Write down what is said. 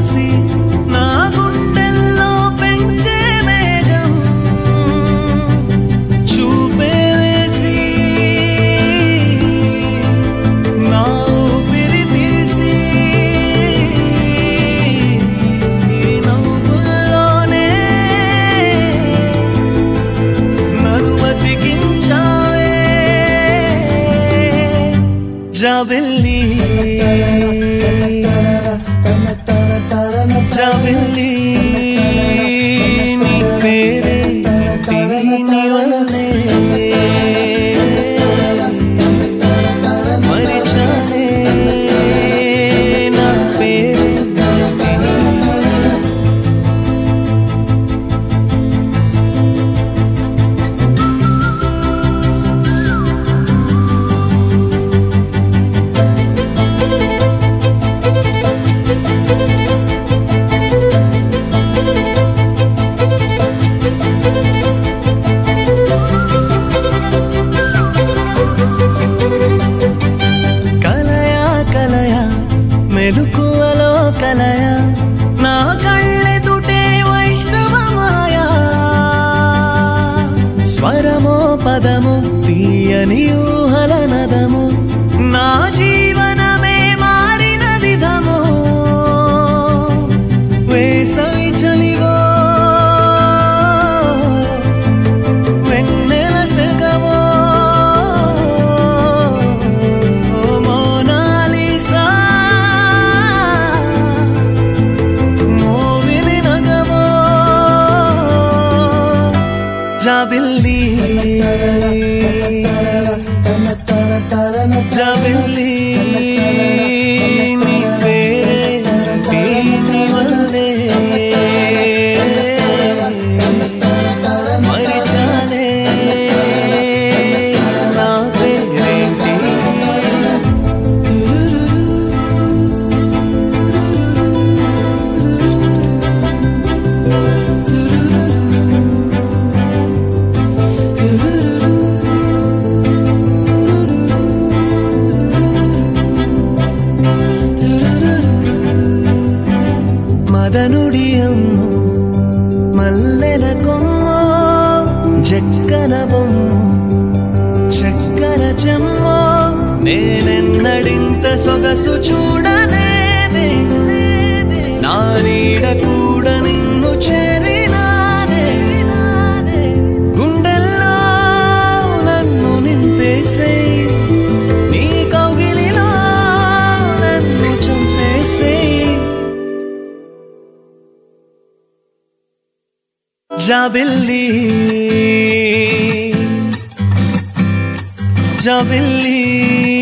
చూసి నా గుండెల్లో పెంచే మేఘం చూపే వేసి నా ఊపిరి తీసి ఈ నవ్వుల్లోనే నన్ను బతికించావే జాబెల్లి జాబెల్లి నీ పేరే దీని వల్లే మరిచానే నా పేరు దీని వల్లే. కలయా కలయా మెలుకువలో కలయా నా కళ్ళెదుటే వైష్ణవ మాయా స్వరమో పదము తీయని ఊహల నదము నా జీవనమే మారిన విధము వేసవి చలివో వెన్నెల సెగవో ఓ మోనాలిసా మోవిలి నగవో జాబిల్లి జాబిల్లి నీ పేరే దీని వల్లే మరిచానే నా పేరేంటి మదనుడి అమ్ము మల్లెల కొమ్ము జక్కన బొమ్ము చక్కర చెమ్మో నేనెన్నడింత సొగసు చూడలేదే నా నీడ కూడా నిన్ను చేరినానే గుండెల్లో నన్ను నింపేసే నీ కౌగిలిలో నన్ను చంపేసేయ్ జాబిల్లి జాబిల్లి